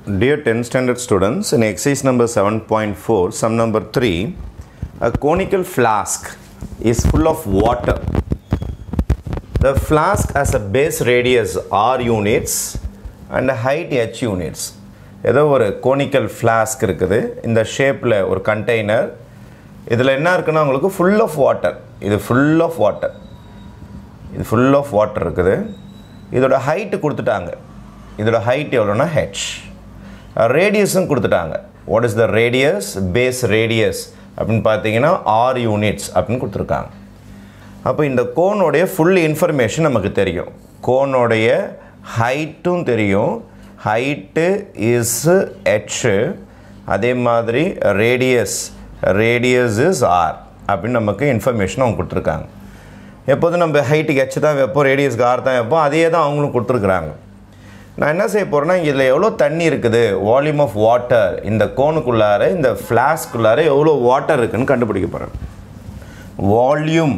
Dear 10th standard students, in exercise number 7.4, sum number 3, a conical flask is full of water. The flask has a base radius r units and a height h units. ஏதோ ஒரு conical flask இருக்குது இந்த ஷேப்பில் ஒரு container இதில் என்ன இருக்குன்னா உங்களுக்கு ஃபுல் ஆஃப் வாட்டர் இது ஃபுல் ஆஃப் வாட்டர் இது ஃபுல் ஆஃப் வாட்டர் இருக்குது இதோட ஹைட்டு கொடுத்துட்டாங்க இதோட ஹைட் எவ்வளோனா ஹெச் ரேடியஸும் கொடுத்துட்டாங்க what is the radius base radius அப்படின்னு பார்த்தீங்கன்னா ஆர் யூனிட்ஸ் அப்படின்னு கொடுத்துருக்காங்க அப்போ இந்த கோனுடைய ஃபுல் இன்ஃபர்மேஷன் நமக்கு தெரியும் கோனுடைய ஹைட்டும் தெரியும் ஹைட்டு இஸ் ஹெச் அதே மாதிரி ரேடியஸ் ரேடியஸ் இஸ் ஆர் அப்படின்னு நமக்கு இன்ஃபர்மேஷன் அவங்க கொடுத்துருக்காங்க எப்போதும் நம்ம ஹைட்டுக்கு ஹெச் தான் வைப்போம் ரேடியஸ்க்கு ஆர் தான் வைப்போம் அதே தான் அவங்களும் கொடுத்துருக்குறாங்க நான் என்ன செய்ய போகிறேன்னா இதில் எவ்வளோ தண்ணி இருக்குது வால்யூம் ஆஃப் வாட்டர் இந்த கோனுக்குள்ளார இந்த ஃப்ளாஸ்க்குள்ளார எவ்வளோ வாட்டர் இருக்குன்னு கண்டுபிடிக்க போகிறேன் வால்யூம்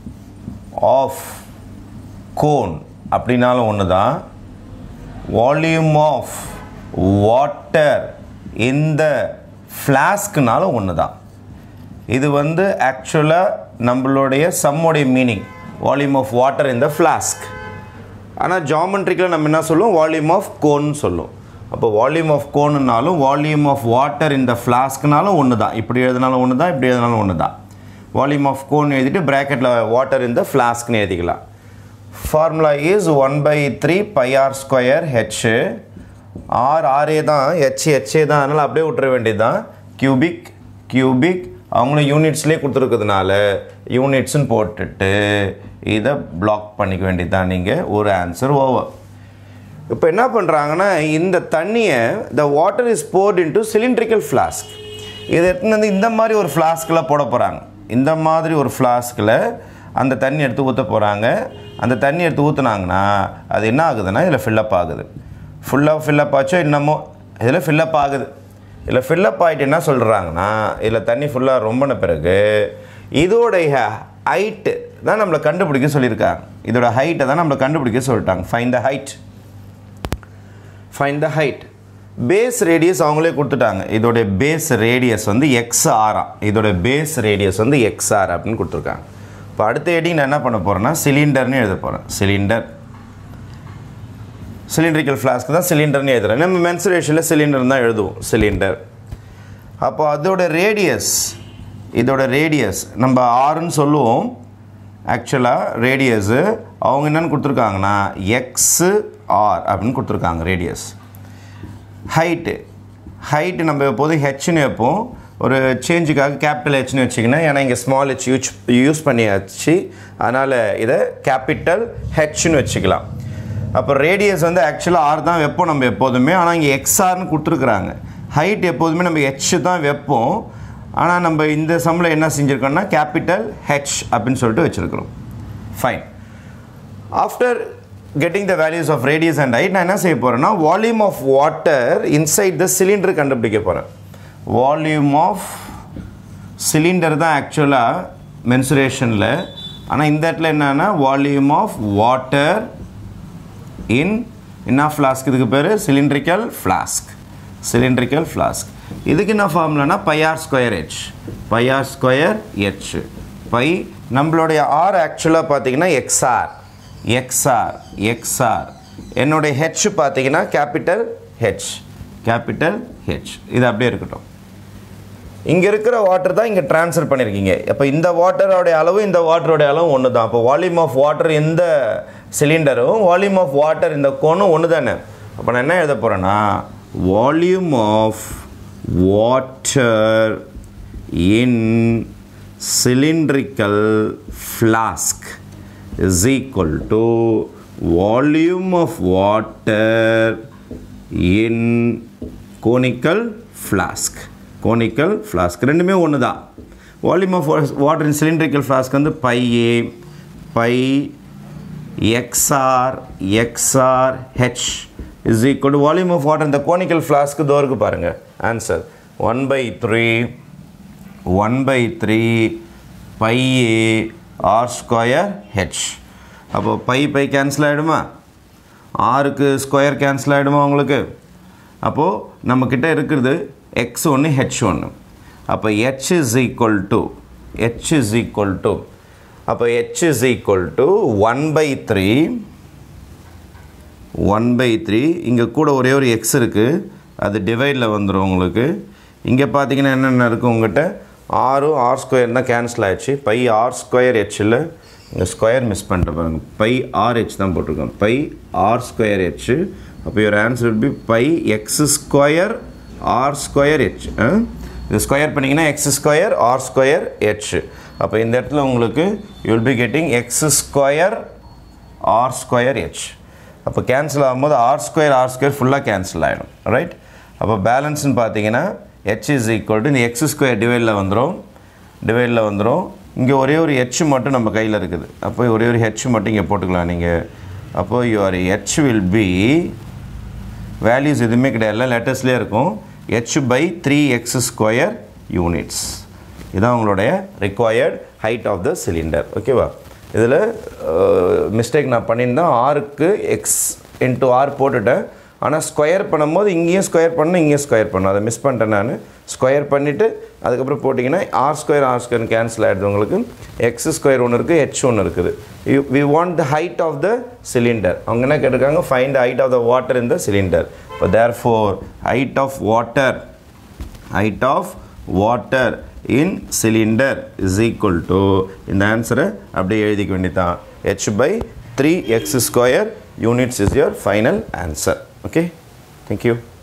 ஆஃப் கோன் அப்படின்னாலும் ஒன்று தான் வால்யூம் ஆஃப் வாட்டர் இந்த ஃப்ளாஸ்க்குனாலும் ஒன்று தான் இது வந்து ஆக்சுவலாக நம்மளுடைய சம்முடைய மீனிங் வால்யூம் ஆஃப் வாட்டர் இந்த ஃப்ளாஸ்க் ஆனால் ஜாமெண்ட்ரிக்கில் நம்ம என்ன சொல்லுவோம் வால்யூம் ஆஃப் கோன்னு சொல்லுவோம் அப்போ வால்யூம் ஆஃப் கோனுனாலும் வால்யூம் ஆஃப் வாட்டர் இந்த ஃப்ளாஸ்க்னாலும் ஒன்று தான் இப்படி எழுதினாலும் ஒன்று தான் இப்படி எழுதினாலும் ஒன்று தான் வால்யூம் ஆஃப் கோன் எழுதிட்டு ப்ராக்கெட்டில் வாட்டர் இந்த ஃப்ளாஸ்க்னு எழுதிக்கலாம் formula is one by three pi R square H R ஆரே தான் ஹெச் ஹெச்ஏ தான் அதனால் அப்படியே விட்டுற வேண்டியது தான் கியூபிக் கியூபிக் அவங்களும் யூனிட்ஸ்லேயே கொடுத்துருக்கிறதுனால யூனிட்ஸ்னு போட்டுட்டு இதை பிளாக் பண்ணிக்க வேண்டியது தான் நீங்கள் ஒரு ஆன்சர் ஓவர் இப்போ என்ன பண்ணுறாங்கன்னா இந்த தண்ணியை the water is poured into cylindrical flask இதை எடுத்துன்னு வந்து இந்த மாதிரி ஒரு ஃப்ளாஸ்கில் போட போகிறாங்க இந்த மாதிரி ஒரு ஃப்ளாஸ்கில் அந்த தண்ணி எடுத்து ஊற்ற போகிறாங்க அந்த தண்ணி எடுத்து ஊற்றுனாங்கன்னா அது என்ன ஆகுதுன்னா இதில் ஃபில்லப் ஆகுது ஃபுல்லாக ஃபில்லப் ஆச்சோ என்னமோ இதில் ஃபில்லப் ஆகுது இதில் ஃபில்லப் ஆகிட்டு என்ன சொல்கிறாங்கன்னா இதில் தண்ணி ஃபுல்லாக ரொம்பின பிறகு இதோடைய ஹைட்டு தான் நம்மளை கண்டுபிடிக்க சொல்லியிருக்காங்க இதோட ஹைட்டை தான் நம்மளை கண்டுபிடிக்க சொல்லிட்டாங்க find the height find the height base radius அவங்களே கொடுத்துட்டாங்க இதோடைய பேஸ் ரேடியஸ் வந்து எக்ஸ்ஆரா இதோட பேஸ் ரேடியஸ் வந்து எக்ஸ்ஆர் அப்படின்னு கொடுத்துருக்காங்க இப்போ அடுத்த ஹெட்டிங் நான் என்ன பண்ண போகிறேன்னா சிலிண்டர்னு எழுத போகிறேன் சிலிண்டர் சிலிண்ட்ரிக்கல் ஃப்ளாஸ்க்கு தான் சிலிண்டர்னு எழுதுறேன் நம்ம மென்சுரேஷனில் சிலிண்டர் தான் எழுதுவோம் சிலிண்டர் அப்போ அதோட ரேடியஸ் இதோட ரேடியஸ் நம்ம ஆறுன்னு சொல்லுவோம் ஆக்சுவலாக ரேடியஸு அவங்க என்னென்னு கொடுத்துருக்காங்கன்னா எக்ஸு ஆர் அப்படின்னு கொடுத்துருக்காங்க ரேடியஸ் ஹைட்டு ஹைட்டு நம்ம எப்போதும் ஹெச்னு வைப்போம் ஒரு சேஞ்சுக்காக கேபிட்டல் ஹெச்னு வச்சிங்கன்னா ஏன்னா இங்கே ஸ்மால் ஹெச் யூஸ் யூஸ் பண்ணியாச்சு அதனால் இதை கேபிட்டல் ஹெச்னு வச்சுக்கலாம் அப்போ ரேடியஸ் வந்து ஆக்சுவலாக ஆர் தான் வைப்போம் நம்ம எப்போதுமே ஆனால் இங்கே எக்ஸ்ஆர்னு கொடுத்துருக்குறாங்க ஹைட் எப்போதுமே நம்ம ஹெச் தான் வைப்போம் ஆனால் நம்ம இந்த சம்மில் என்ன செஞ்சுருக்கோம்னா கேபிட்டல் ஹெச் அப்படின்னு சொல்லிட்டு வச்சுருக்கிறோம் fine after getting the values of radius and height நான் என்ன செய்ய போகிறேன்னா volume of water inside the cylinder கண்டுபிடிக்க போகிறேன் வால்யூம் ஆஃப் சிலிண்டர் தான் ஆக்சுவலாக மென்சுரேஷனில் ஆனால் இந்த இடத்துல என்னென்னா வால்யூம் ஆஃப் வாட்டர் இன் என்ன ஃப்ளாஸ்க் இதுக்கு பேர் சிலிண்ட்ரிக்கல் ஃப்ளாஸ்க் சிலிண்ட்ரிக்கல் ஃப்ளாஸ்க் இதுக்கு என்ன ஃபார்முலானா pi R square H pi R square H pi நம்மளுடைய ஆர் ஆக்சுவலாக பார்த்தீங்கன்னா எக்ஸ்ஆர் எக்ஸ்ஆர் எக்ஸ்ஆர் என்னுடைய ஹெச் பார்த்தீங்கன்னா கேபிட்டல் ஹெச் கேபிட்டல் ஹெச் இது அப்படியே இருக்கட்டும் இங்கே இருக்கிற வாட்டர் தான் இங்கே ட்ரான்ஸ்ஃபர் பண்ணியிருக்கீங்க அப்போ இந்த வாட்டரோடைய அளவு இந்த வாட்டரோடைய அளவு ஒன்று தான் அப்போ வால்யூம் ஆஃப் வாட்டர் இந்த சிலிண்டரும் வால்யூம் ஆஃப் வாட்டர் இந்த கோனும் ஒன்று தானே அப்போ நான் என்ன எழுத போகிறேன்னா volume of water in cylindrical flask is equal to volume of water in conical flask conical flask ரெண்டுமே ஒன்று தான் volume of water in cylindrical flask வந்து pi A pi X R X R H is equal to volume of water இந்த conical ஃப்ளாஸ்க்கு தோருக்கு பாருங்கள் answer one by three one by three pi A R square H அப்போ pi pi cancel ஆகிடுமா ஆறுக்கு square cancel ஆகிடுமா உங்களுக்கு அப்போது நம்மக்கிட்ட இருக்கிறது எக்ஸ் ஒன்று ஹெச் ஒன்று அப்போ H is equal to H is equal to அப்போ H is equal to one by three one by three இங்கே கூட ஒரே ஒரு எக்ஸ் இருக்குது அது டிவைடில் வந்துடும் உங்களுக்கு இங்கே பார்த்தீங்கன்னா என்னென்ன இருக்குது உங்கள்கிட்ட ஆறும் ஆர் ஸ்கொயர் தான் கேன்சல் ஆயிடுச்சு பை ஆர் ஸ்கொயர் ஹெச்சில் இங்கே ஸ்கொயர் மிஸ் பண்ணிட்டு பாருங்கள் பை ஆர் ஹெச் தான் போட்டிருக்கோம் பை ஆர் ஸ்கொயர் ஹெச் அப்போ your answer be pi X square R square H இது ஸ்கொயர் பண்ணிங்கன்னா X square R square H அப்போ இந்த இடத்துல உங்களுக்கு you will be getting X square R square H அப்போ கேன்சல் ஆகும்போது ஆர் ஸ்கொயர் ஆர் ஸ்கொயர் ஃபுல்லாக கேன்சல் ஆகிடும் ரைட் அப்போ பேலன்ஸ்னு பார்த்தீங்கன்னா ஹெச் இஸ் ஈக்குவல் டு இந்த எக்ஸ் ஸ்கொயர் டிவைடில் வந்துடும் டிவைடில் வந்துடும் இங்கே ஒரே ஒரு ஹெச் மட்டும் நம்ம கையில் இருக்குது அப்போ ஒரே ஒரு ஹெச் மட்டும் இங்கே போட்டுக்கலாம் நீங்கள் அப்போது your H will be values எதுவுமே கிடையாது எல்லாம் லெட்டர்ஸ்லேயே இருக்கும் H by three X square units இதுதான் உங்களுடைய required height of the cylinder ஓகேவா இதில் மிஸ்டேக் நான் பண்ணியிருந்தேன் ஆருக்கு எக்ஸ் இன்ட்டு ஆர் போட்டுட்டேன் ஆனால் ஸ்கொயர் பண்ணும்போது இங்கேயும் ஸ்கொயர் பண்ணணும் இங்கேயும் ஸ்கொயர் பண்ணணும் அதை மிஸ் பண்ணிட்டேன் நான் ஸ்கொயர் பண்ணிவிட்டு அதுக்கப்புறம் போட்டிங்கன்னா R square R square cancel ஆகிடுது உங்களுக்கு எக்ஸ் ஸ்கொயர் ஒன்று இருக்குது ஹெச் ஒன்று இருக்குது you we want the height of the cylinder அவங்க என்ன கேட்டிருக்காங்க find the height of the water in the cylinder இப்போ therefore height of water height of water in cylinder is equal to இந்த ஆன்சரை அப்படியே எழுதிக்க வேண்டியதான் h by 3x square units is your final answer okay thank you